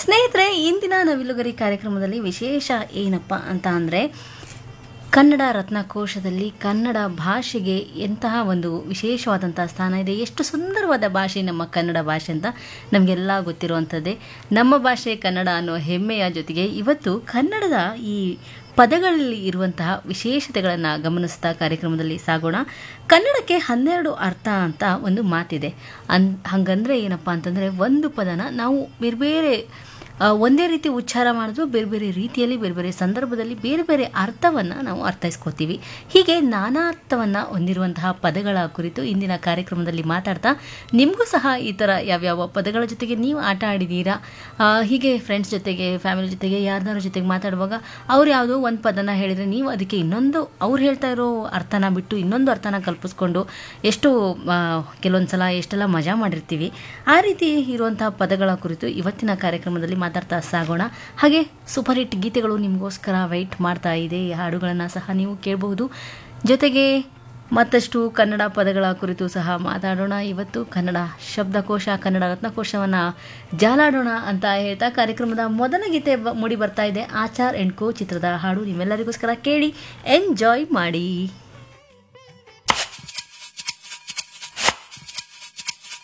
ಸ್ನೇಹಿತರೆ ಇಂದಿನ ನವಿಲುಗರಿ ಕಾರ್ಯಕ್ರಮದಲ್ಲಿ ವಿಶೇಷ ಏನಪ್ಪ ಅಂತ ಅಂದರೆ ಕನ್ನಡ ರತ್ನಕೋಶದಲ್ಲಿ ಕನ್ನಡ ಭಾಷೆಗೆ ಎಂತಹ ಒಂದು ವಿಶೇಷವಾದಂಥ ಸ್ಥಾನ ಇದೆ ಎಷ್ಟು ಸುಂದರವಾದ ಭಾಷೆ ನಮ್ಮ ಕನ್ನಡ ಭಾಷೆ ಅಂತ ನಮಗೆಲ್ಲ ಗೊತ್ತಿರುವಂಥದ್ದೇ ನಮ್ಮ ಭಾಷೆ ಕನ್ನಡ ಅನ್ನೋ ಹೆಮ್ಮೆಯ ಜೊತೆಗೆ ಇವತ್ತು ಕನ್ನಡದ ಈ ಪದಗಳಲ್ಲಿ ಇರುವಂತಹ ವಿಶೇಷತೆಗಳನ್ನು ಗಮನಿಸ್ತಾ ಕಾರ್ಯಕ್ರಮದಲ್ಲಿ ಸಾಗೋಣ ಕನ್ನಡಕ್ಕೆ ಹನ್ನೆರಡು ಅರ್ಥ ಅಂತ ಒಂದು ಮಾತಿದೆ ಅನ್ ಹಂಗಂದ್ರೆ ಏನಪ್ಪ ಅಂತಂದರೆ ಒಂದು ಪದನ ನಾವು ಬೇರೆ ಬೇರೆ ಆ, ಒಂದೇ ರೀತಿ ಉಚ್ಚಾರ ಮಾಡಿದ್ರು ಬೇರೆ ಬೇರೆ ರೀತಿಯಲ್ಲಿ ಬೇರೆ ಬೇರೆ ಸಂದರ್ಭದಲ್ಲಿ ಬೇರೆ ಬೇರೆ ಅರ್ಥವನ್ನು ನಾವು ಅರ್ಥೈಸ್ಕೋತೀವಿ ಹೀಗೆ ನಾನಾ ಅರ್ಥವನ್ನು ಹೊಂದಿರುವಂತಹ ಪದಗಳ ಕುರಿತು ಇಂದಿನ ಕಾರ್ಯಕ್ರಮದಲ್ಲಿ ಮಾತಾಡ್ತಾ ನಿಮಗೂ ಸಹ ಈ ಥರ ಯಾವ್ಯಾವ ಪದಗಳ ಜೊತೆಗೆ ನೀವು ಆಟ ಆಡಿದ್ದೀರಾ ಆ, ಹೀಗೆ ಫ್ರೆಂಡ್ಸ್ ಜೊತೆಗೆ ಫ್ಯಾಮಿಲಿ ಜೊತೆಗೆ ಯಾರ್ದಾರ ಜೊತೆಗೆ ಮಾತಾಡುವಾಗ ಅವ್ರು ಯಾವುದೋ ಒಂದು ಪದನ ಹೇಳಿದರೆ ನೀವು ಅದಕ್ಕೆ ಇನ್ನೊಂದು ಅವ್ರು ಹೇಳ್ತಾ ಇರೋ ಅರ್ಥನ ಬಿಟ್ಟು ಇನ್ನೊಂದು ಅರ್ಥನ ಕಲ್ಪಿಸ್ಕೊಂಡು ಎಷ್ಟು ಆ, ಕೆಲವೊಂದು ಸಲ ಎಷ್ಟೆಲ್ಲ ಮಜಾ ಮಾಡಿರ್ತೀವಿ ಆ ರೀತಿ ಇರುವಂತಹ ಪದಗಳ ಕುರಿತು ಇವತ್ತಿನ ಕಾರ್ಯಕ್ರಮದಲ್ಲಿ ಮಾತಾಡ್ತಾ ಸಾಗೋಣ ಹಾಗೆ ಸೂಪರ್ ಹಿಟ್ ಗೀತೆಗಳು ನಿಮಗೋಸ್ಕರ ವೆಯ್ಟ್ ಮಾಡ್ತಾ ಇದೆ ಈ ಹಾಡುಗಳನ್ನು ಸಹ ನೀವು ಕೇಳಬಹುದು ಜೊತೆಗೆ ಮತ್ತಷ್ಟು ಕನ್ನಡ ಪದಗಳ ಕುರಿತು ಸಹ ಮಾತಾಡೋಣ ಇವತ್ತು ಕನ್ನಡ ಶಬ್ದಕೋಶ ಕನ್ನಡ ರತ್ನಕೋಶವನ್ನು ಜಾಲಾಡೋಣ ಅಂತ ಹೇಳ್ತಾ ಕಾರ್ಯಕ್ರಮದ ಮೊದಲ ಗೀತೆ ಬ- ಮೂಡಿ ಬರ್ತಾ ಇದೆ ಆಚಾರ್ ಎಂಡ್ ಕೋ ಚಿತ್ರದ ಹಾಡು ನಿಮ್ಮೆಲ್ಲರಿಗೋಸ್ಕರ ಕೇಳಿ ಎಂಜಾಯ್ ಮಾಡಿ